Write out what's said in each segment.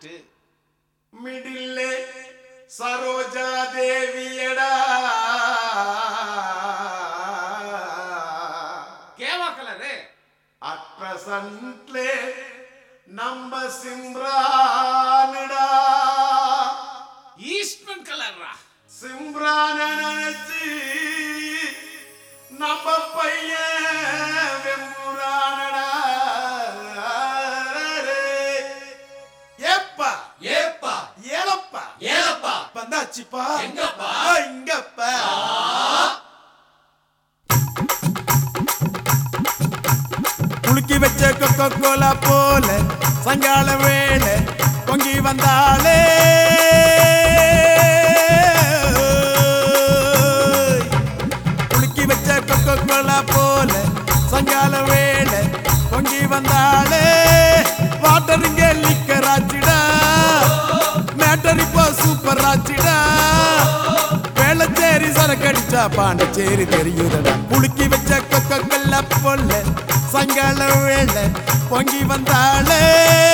Artist மிடில்லே Saroja தேவியடா கேவா colour at பிரசன்ட்லே நம்ம சிம்ரானுடா Eastman கலர்ரா சிம்ரான நினைச்சு நம்ம பையன் வெம்புரானடா ஏப்பா ஏப்பா ஏலப்பா ஏலப்பா வந்தாச்சுப்பா எங்கப்பா? ஆ, இங்கப்பா குலுக்கி வச்ச கொக்கோ கோலா போல சங்கால வேளை பொங்கி வந்தாளே குலுக்கி வச்ச கொக்கோ கோலா போல சங்கால வேளை பொங்கி வந்தாளே வாட்டருங்க லிக்கர் ஆச்சுடா மேட்டர் இப்போ சூப்பர் ஆச்சுடா வேளச்சேரி சரக்கடிச்சா பாண்டிச்சேரி தெரியுதடா குலுக்கி வச்ச கொக்க கொல்ல பொல்ல சங்கால வேளை பொங்கி வந்தாளே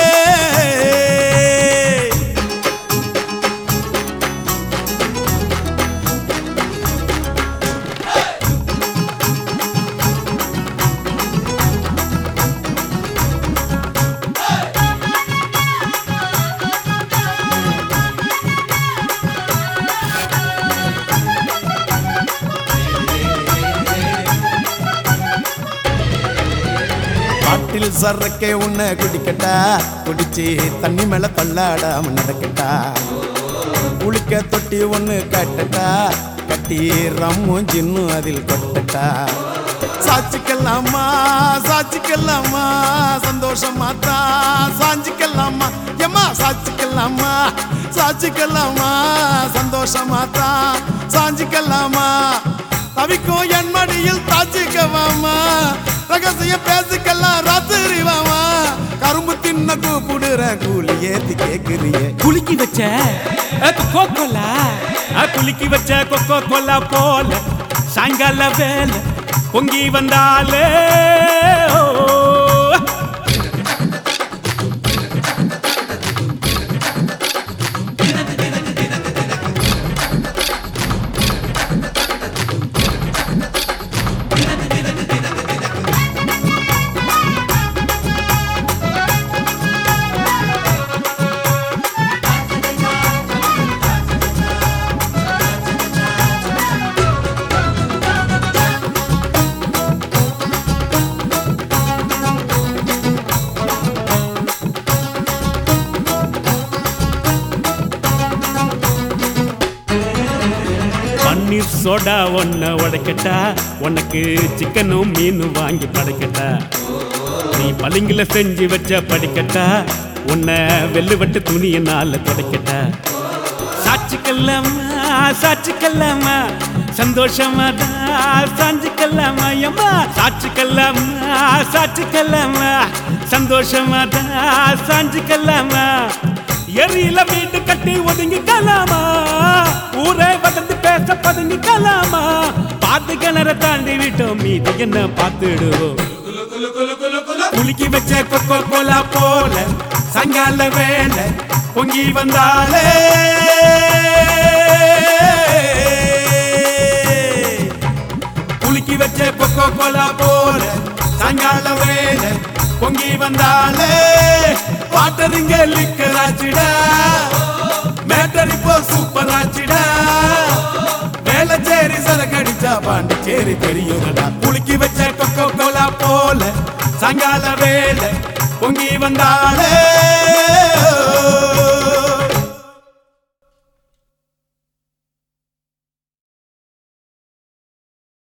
காட்டில் சரக்கே உன்னை குடிக்கட்டா குடிச்சு தண்ணி மேல தள்ளாடாம நடக்கட்டா குளிக்க தொட்டி ஒண்ணு கட்டட்டா கட்டி ரம்மும் ஜின்னும் அதில் கொட்டட்டா சாச்சிக்கலாமா சாச்சிக்கலாமா சந்தோஷமா தான் சாஞ்சிக்கலாமா எம்மா சாச்சிக்கலாமா சாச்சிக்கலாமா சந்தோஷமா தான் சாஞ்சிக்கலாமா தவிக்கும் என் மடியில் தாச்சிக்கவாமா ரகசிய பேசிக்கலாம் ராத்திரி வாமா கரும்பு தின்ன கூப்பிடுற கூலி ஏத்தி கேக்குறியே குலுக்கி வச்ச கொக்கோ கோலா குலுக்கி வச்ச கொக்கோ கோலா போல சாயங்கால வேலை பொங்கி வந்தாலே ஓ. பன்னீர் சோடா ஒன்ன உடைக்கட்டா உனக்கு சிக்கனும் மீனும் வாங்கி படைக்கட்டா நீ பளிங்குல செஞ்சு வச்ச படிக்கட்டா உன்னை வெள்ளுவட்டு துணியினால துடைக்கட்டா சாட்சிக்கல்லாமா சாட்சிக்கல்லாமா சந்தோஷமா தான் சாஞ்சிக்கல்லாமா எம்மா சாட்சிக்கல்லாமா சாட்சிக்கல்லாமா சந்தோஷமா தான் சாஞ்சிக்கல்லாமா எரியில வீடு கட்டி ஒதுங்கிக்கலாமா ஊரே வதந்து பேச பதுங்கிக்கலாமா பார்த்து கிணற தாண்டி விட்டோம் மீது என்ன பார்த்துடுவோம் குலுக்கி வச்ச கொக்கோ கோலா போல சங்கால வேலை பொங்கி வந்தாலே குலுக்கி வச்ச கொக்கோ கோலா போல சாயங்கால வேலை பொங்கி வந்தாலே வாட்டருங்க லிக்கர் ஆச்சுடா மேட்டர் இப்போ சூப்பர் ஆச்சுடா வேளச்சேரி சரக்கடிச்சா பாண்டிச்சேரி தெரியுதடா குலுக்கி வச்ச கொக்கோ கோலா போல சாயங்கால வேலை பொங்கி வந்தாலே